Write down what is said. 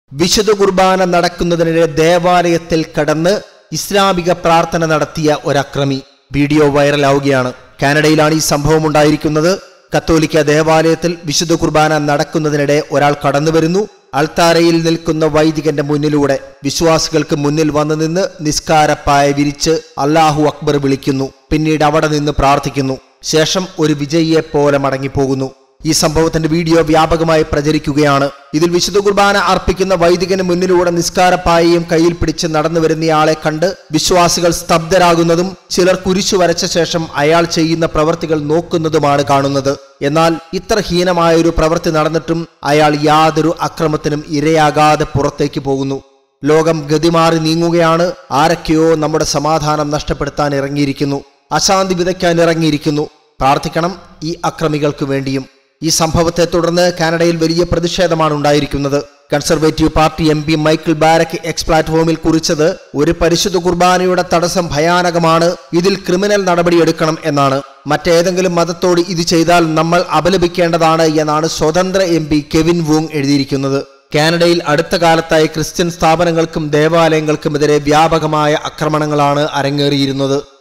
വിശുദ്ധ കുർബാന നടക്കുന്നതിനിടെ ദേവാലയത്തിൽ കടന്ന് ഇസ്ലാമിക പ്രാർത്ഥന നടത്തിയ ഒരക്രമി വീഡിയോ വൈറലാവുകയാണ് കാനഡയിലാണ് ഈ സംഭവം ഉണ്ടായിരിക്കുന്നത് കത്തോലിക്ക ദേവാലയത്തിൽ വിശുദ്ധ കുർബാന നടക്കുന്നതിനിടെ ഒരാൾ കടന്നു വരുന്നു അൾത്താരയിൽ നിൽക്കുന്ന വൈദികന്റെ മുന്നിലൂടെ വിശ്വാസികൾക്ക് മുന്നിൽ വന്നു നിന്ന് നിസ്കാരപ്പായ വിരിച്ച് അല്ലാഹു അക്ബർ വിളിക്കുന്നു പിന്നീട് അവിടെ നിന്ന് പ്രാർത്ഥിക്കുന്നു ശേഷം ഒരു വിജയിയെ പോലെ മടങ്ങിപ്പോകുന്നു ഈ സംഭവത്തിന്റെ വീഡിയോ വ്യാപകമായി പ്രചരിക്കുകയാണ് ഇതിൽ വിശുദ്ധ കുർബാന അർപ്പിക്കുന്ന വൈദികന് മുന്നിലൂടെ നിസ്കാരപ്പായയും കയ്യിൽ പിടിച്ച് നടന്നു വരുന്നയാളെ കണ്ട് വിശ്വാസികൾ സ്തബ്ധരാകുന്നതും ചിലർ കുരിശു വരച്ച ശേഷം അയാൾ ചെയ്യുന്ന പ്രവൃത്തികൾ നോക്കുന്നതുമാണ് കാണുന്നത് എന്നാൽ ഇത്ര ഹീനമായ ഒരു പ്രവൃത്തി നടന്നിട്ടും അയാൾ യാതൊരു അക്രമത്തിനും ഇരയാകാതെ പുറത്തേക്ക് പോകുന്നു ലോകം ഗതിമാറി നീങ്ങുകയാണ് ആരൊക്കെയോ നമ്മുടെ സമാധാനം നഷ്ടപ്പെടുത്താൻ ഇറങ്ങിയിരിക്കുന്നു അശാന്തി വിതയ്ക്കാൻ ഇറങ്ങിയിരിക്കുന്നു പ്രാർത്ഥിക്കണം ഈ അക്രമികൾക്ക് വേണ്ടിയും ഈ സംഭവത്തെ തുടർന്ന് കാനഡയിൽ വലിയ പ്രതിഷേധമാണ് ഉണ്ടായിരിക്കുന്നത് conservative party M P Michael Barrett X പ്ലാറ്റ്ഫോമിൽ കുറിച്ചത് ഒരു പരിശുദ്ധ കുർബാനയുടെ തടസ്സം ഭയാനകമാണ് ഇതിൽ ക്രിമിനൽ നടപടിയെടുക്കണം എന്നാണ് മറ്റേതെങ്കിലും മതത്തോട് ഇത് ചെയ്താൽ നമ്മൾ അപലപിക്കേണ്ടതാണ് എന്നാണ് സ്വതന്ത്ര എം പി കെവിൻ വൂങ് എഴുതിയിരിക്കുന്നത് കാനഡയിൽ അടുത്ത കാലത്തായി ക്രിസ്ത്യൻ സ്ഥാപനങ്ങൾക്കും ദേവാലയങ്ങൾക്കുമെതിരെ വ്യാപകമായ ആക്രമണങ്ങളാണ് അരങ്ങേറിയിരുന്നത്